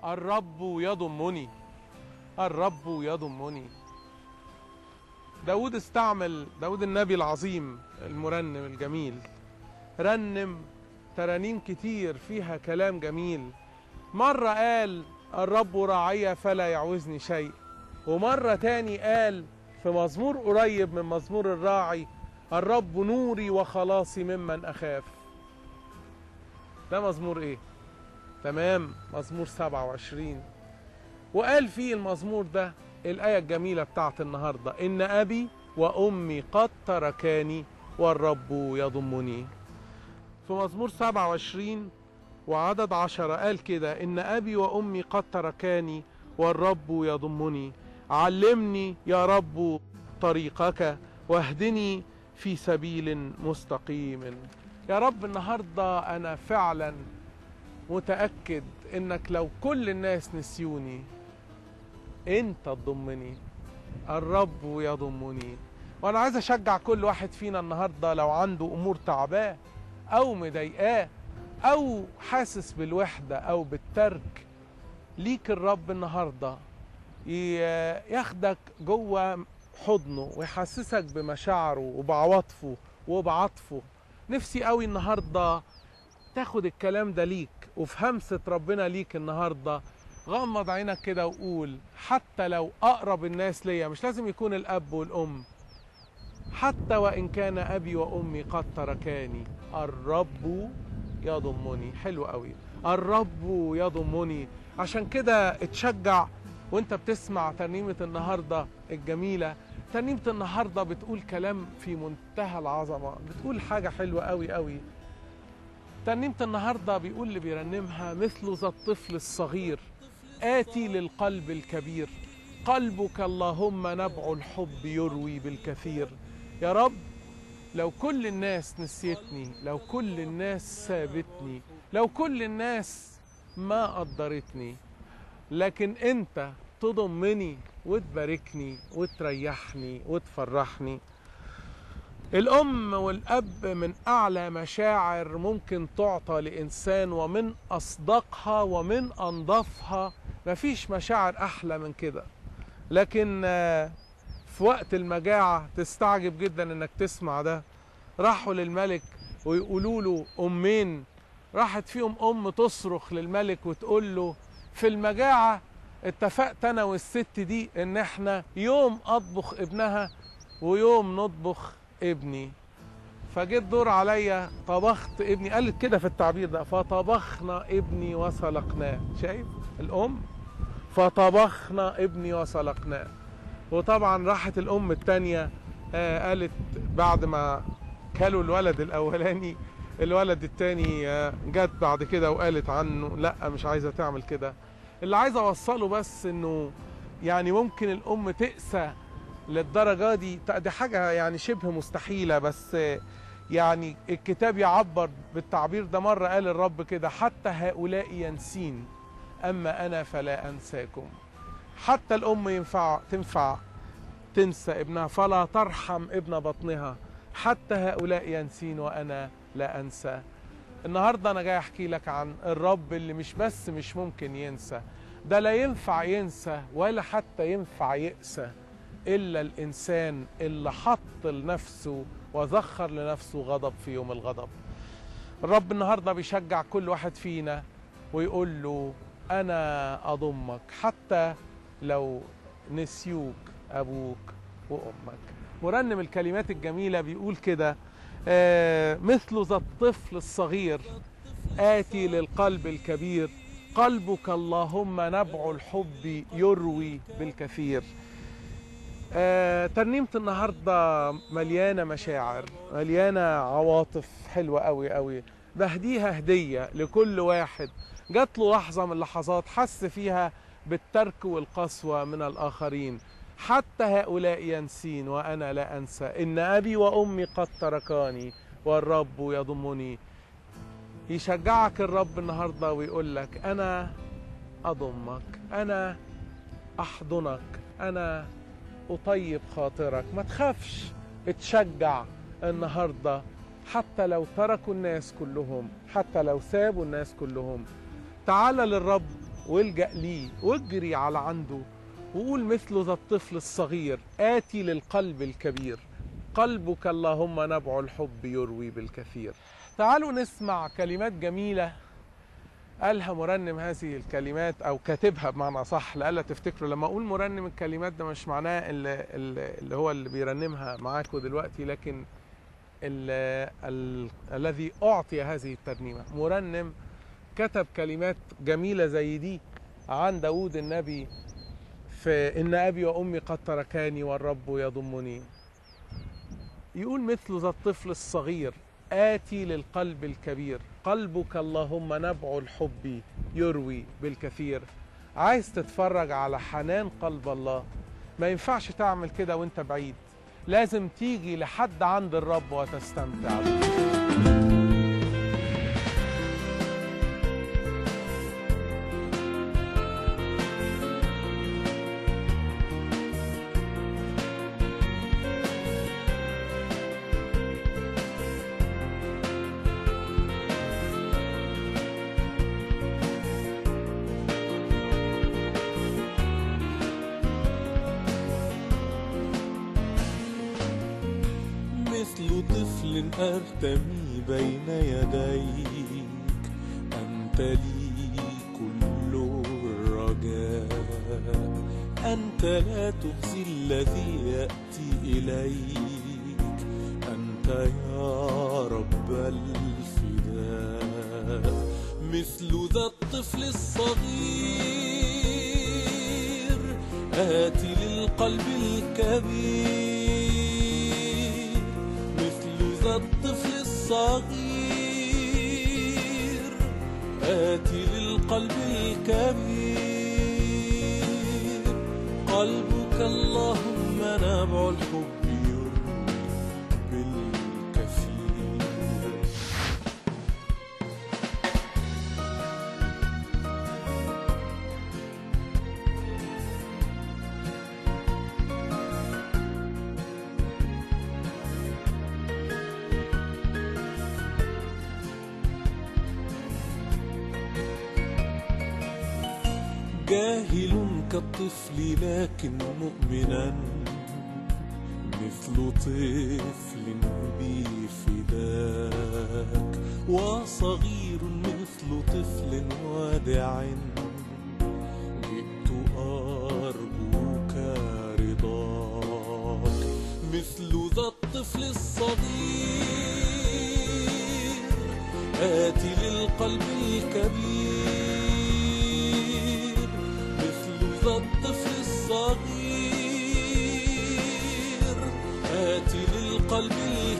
الرب يضمني الرب يضمني داود استعمل داود النبي العظيم المرنم الجميل رنم ترانيم كتير فيها كلام جميل مرة قال الرب راعي فلا يعوزني شيء ومرة تاني قال في مزمور قريب من مزمور الراعي الرب نوري وخلاصي ممن أخاف ده مزمور ايه تمام مزمور 27 وقال فيه المزمور ده الآية الجميلة بتاعت النهاردة إن أبي وأمي قد تركاني والرب يضمني في مزمور 27 وعدد عشرة قال كده إن أبي وأمي قد تركاني والرب يضمني علمني يا رب طريقك واهدني في سبيل مستقيم يا رب النهاردة أنا فعلا متأكد إنك لو كل الناس نسيوني أنت تضمني الرب يضمني وأنا عايز أشجع كل واحد فينا النهاردة لو عنده أمور تعباه أو مضايقاه أو حاسس بالوحدة أو بالترك ليك الرب النهاردة ياخدك جوه حضنه ويحسسك بمشاعره وبعواطفه وبعطفه نفسي قوي النهارده تاخد الكلام ده ليك وفي همسة ربنا ليك النهارده غمض عينك كده وقول حتى لو أقرب الناس ليا مش لازم يكون الأب والأم حتى وإن كان أبي وأمي قد تركاني الرب يضمني حلو قوي الرب يضمني عشان كده اتشجع وانت بتسمع ترنيمة النهاردة الجميلة ترنيمة النهاردة بتقول كلام في منتهى العظمة بتقول حاجة حلوة قوي قوي ترنيمة النهاردة بيقول اللي بيرنمها مثل ذا الطفل الصغير آتي للقلب الكبير قلبك اللهم نبع الحب يروي بالكثير يا رب لو كل الناس نسيتني لو كل الناس سابتني لو كل الناس ما قدرتني لكن انت تضمني وتباركني وتريحني وتفرحني الأم والأب من أعلى مشاعر ممكن تعطى لإنسان ومن أصدقها ومن أنظفها مفيش مشاعر أحلى من كده لكن في وقت المجاعة تستعجب جدا إنك تسمع ده راحوا للملك ويقولوا له أمين راحت فيهم أم تصرخ للملك وتقول له في المجاعة اتفقت أنا والست دي إن إحنا يوم أطبخ ابنها ويوم نطبخ ابني فجيت دور عليا طبخت ابني قالت كده في التعبير ده فطبخنا ابني وسلقناه شايف الام فطبخنا ابني وسلقناه وطبعا راحت الام التانية آه قالت بعد ما كلوا الولد الاولاني الولد التاني آه جت بعد كده وقالت عنه لا مش عايزه تعمل كده اللي عايز اوصله بس انه يعني ممكن الام تقسى للدرجه دي دي حاجه يعني شبه مستحيله بس يعني الكتاب يعبر بالتعبير ده مره قال الرب كده حتى هؤلاء ينسين اما انا فلا انساكم حتى الام ينفع تنفع تنسى ابنها فلا ترحم ابن بطنها حتى هؤلاء ينسين وانا لا انسى النهارده انا جاي احكي لك عن الرب اللي مش بس مش ممكن ينسى ده لا ينفع ينسى ولا حتى ينفع يقسى إلا الإنسان اللي حط لنفسه وذخر لنفسه غضب في يوم الغضب الرب النهاردة بيشجع كل واحد فينا ويقول له أنا أضمك حتى لو نسيوك أبوك وأمك مرنم الكلمات الجميلة بيقول كده آه مثل ذا الطفل الصغير آتي للقلب الكبير قلبك اللهم نبع الحب يروي بالكثير آه، ترنيمة النهاردة مليانة مشاعر مليانة عواطف حلوة قوي قوي بهديها هدية لكل واحد جات له لحظة من اللحظات حس فيها بالترك والقسوة من الآخرين حتى هؤلاء ينسين وأنا لا أنسى إن أبي وأمي قد تركاني والرب يضمني يشجعك الرب النهاردة ويقول لك أنا أضمك أنا أحضنك أنا أطيب خاطرك ما تخافش اتشجع النهاردة حتى لو تركوا الناس كلهم حتى لو سابوا الناس كلهم تعال للرب والجأ ليه واجري على عنده وقول مثل ذا الطفل الصغير آتي للقلب الكبير قلبك اللهم نبع الحب يروي بالكثير تعالوا نسمع كلمات جميلة قالها مرنم هذه الكلمات أو كاتبها بمعنى صح لألا تفتكروا لما أقول مرنم الكلمات ده مش معناه اللي, اللي هو اللي بيرنمها معاكم دلوقتي لكن ال ال الذي أعطي هذه الترنيمة مرنم كتب كلمات جميلة زي دي عن داود النبي في إن أبي وأمي قد تركاني والرب يضمني يقول مثل ذا الطفل الصغير آتي للقلب الكبير قلبك اللهم نبع الحب يروي بالكثير عايز تتفرج على حنان قلب الله ما ينفعش تعمل كده وانت بعيد لازم تيجي لحد عند الرب وتستمتع به مثل طفل أرتمي بين يديك أنت لي كل الرجاء أنت لا تخزي الذي يأتي إليك أنت يا رب الفداء مثل ذا الطفل الصغير آتي للقلب الكبير مثل ذا الطفل الصغير آتي للقلب الكبير قلبك اللهم نبع الحب يروي بالكثير جاهل كالطفل لكن مؤمنا مثل طفل بي فداك وصغير مثل طفل وادع جئت أرجوك رضاك مثل ذا الطفل الصغير آتي للقلب الكبير مثل ذا الطفل الصغير آتي للقلب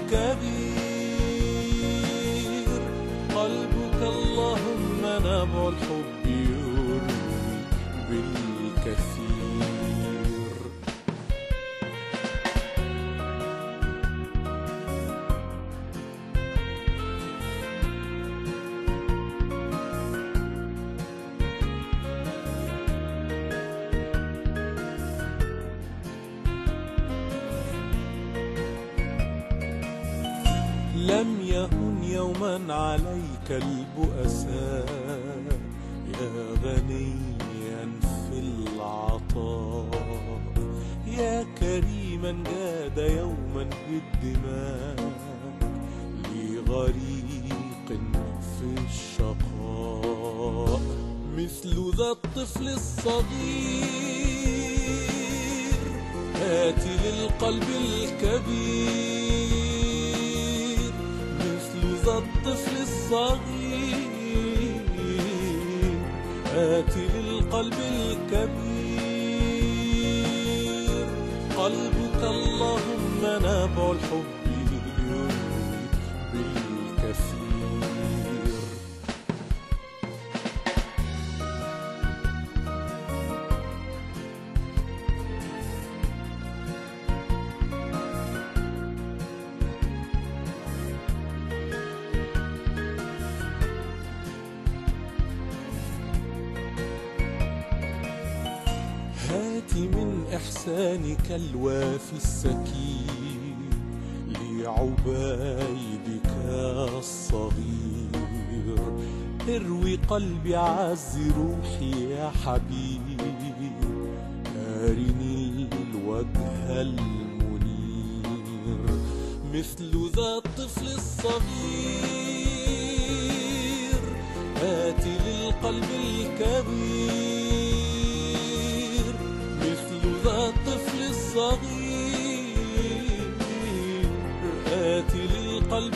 الكبير قلبك اللهم نبع الحب يروي بالكثير لم يهن يوما عليك البؤساء يا غنيا في العطاء يا كريما جاد يوما بالدماء لغريق في الشقاء مثل ذا الطفل الصغير آتي للقلب الكبير مثل ذا الطفل الصغير آتي للقلب الكبير قلبك اللهم نبع الحب يروي بالكثير هات من إحسانك الوافي السكين لعبيدك الصغير اروي قلبي عز روحي يا حبيب أرني الوجه المنير مثل ذا الطفل الصغير هات للقلب الكبير مثل ذا الطفل الصغير هات للقلب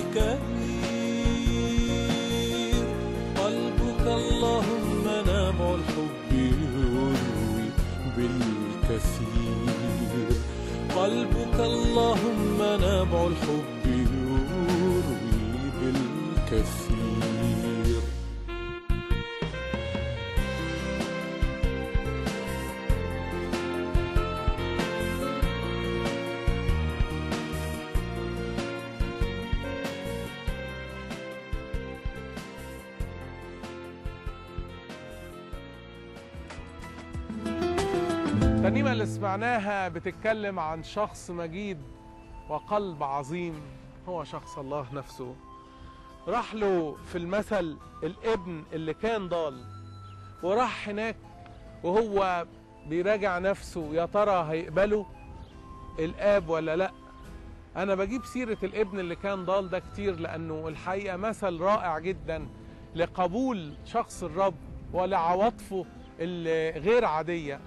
الكبير قلبك اللهم نابع الحب يروي بالكثير قلبك اللهم نابع الحب يروي بالكثير الترنيمة اللي سمعناها بتتكلم عن شخص مجيد وقلب عظيم هو شخص الله نفسه راح له في المثل الابن اللي كان ضال وراح هناك وهو بيراجع نفسه يا ترى هيقبله الاب ولا لا انا بجيب سيرة الابن اللي كان ضال ده كتير لانه الحقيقة مثل رائع جدا لقبول شخص الرب ولعواطفه الغير عادية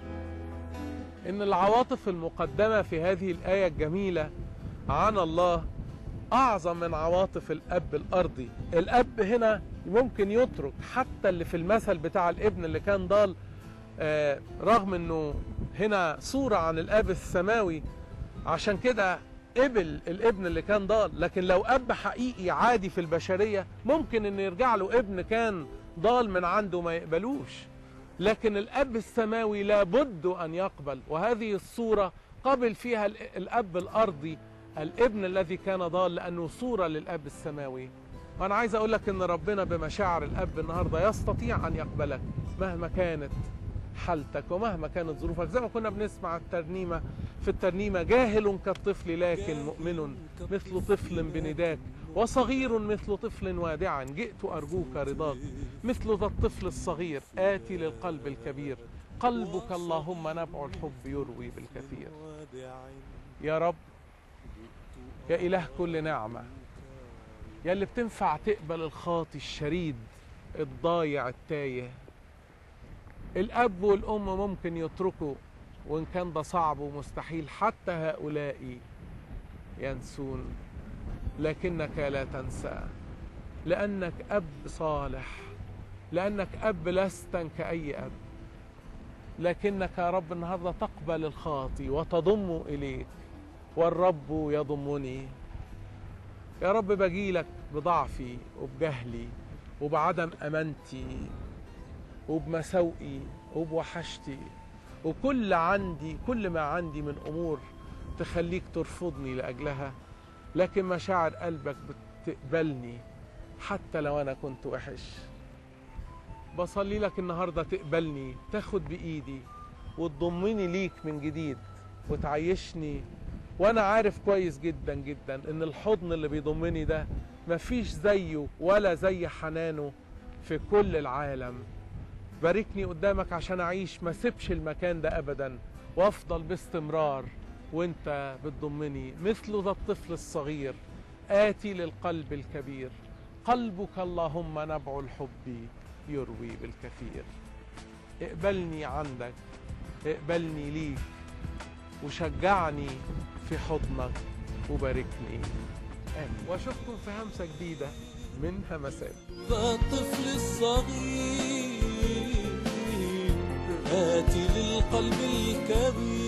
ان العواطف المقدمه في هذه الايه الجميله عن الله اعظم من عواطف الاب الارضي الاب هنا ممكن يترك حتى اللي في المثل بتاع الابن اللي كان ضال آه، رغم انه هنا صوره عن الاب السماوي عشان كده قبل الابن اللي كان ضال لكن لو اب حقيقي عادي في البشريه ممكن ان يرجع له ابن كان ضال من عنده ما يقبلوش لكن الاب السماوي لابد ان يقبل وهذه الصوره قبل فيها ال- الاب الارضي الابن الذي كان ضال لانه صوره للاب السماوي وانا عايز اقول لك ان ربنا بمشاعر الاب النهارده يستطيع ان يقبلك مهما كانت حالتك ومهما كانت ظروفك زي ما كنا بنسمع الترنيمه في الترنيمه جاهل كالطفل لكن مؤمن مثل طفل بنداك وصغير مثل طفل وادعا جئت ارجوك رضاك مثل ذا الطفل الصغير آتي للقلب الكبير قلبك اللهم نبع الحب يروي بالكثير يا رب يا إله كل نعمة يا اللي بتنفع تقبل الخاطي الشريد الضايع التايه الأب والأم ممكن يتركوا وإن كان ده صعب ومستحيل حتى هؤلاء ينسون لكنك لا تنسى لأنك أب صالح لأنك أب لست كأي أب لكنك يا رب النهاردة تقبل الخاطي وتضم إليك والرب يضمني يا رب بجيلك بضعفي وبجهلي وبعدم أمانتي وبمساوئي وبوحشتي وكل عندي كل ما عندي من أمور تخليك ترفضني لأجلها لكن مشاعر قلبك بتقبلني حتى لو أنا كنت وحش بصلي لك النهاردة تقبلني تاخد بإيدي وتضمني ليك من جديد وتعيشني وأنا عارف كويس جدا جدا إن الحضن اللي بيضمني ده مفيش زيه ولا زي حنانه في كل العالم باركني قدامك عشان أعيش ما سيبش المكان ده أبدا وأفضل باستمرار وانت بتضمني مثل ذا الطفل الصغير آتي للقلب الكبير قلبك اللهم نبع الحب يروي بالكثير اقبلني عندك اقبلني ليك وشجعني في حضنك وباركني آمين واشوفكم في همسة جديدة من همسات ذا الطفل الصغير آتي للقلب الكبير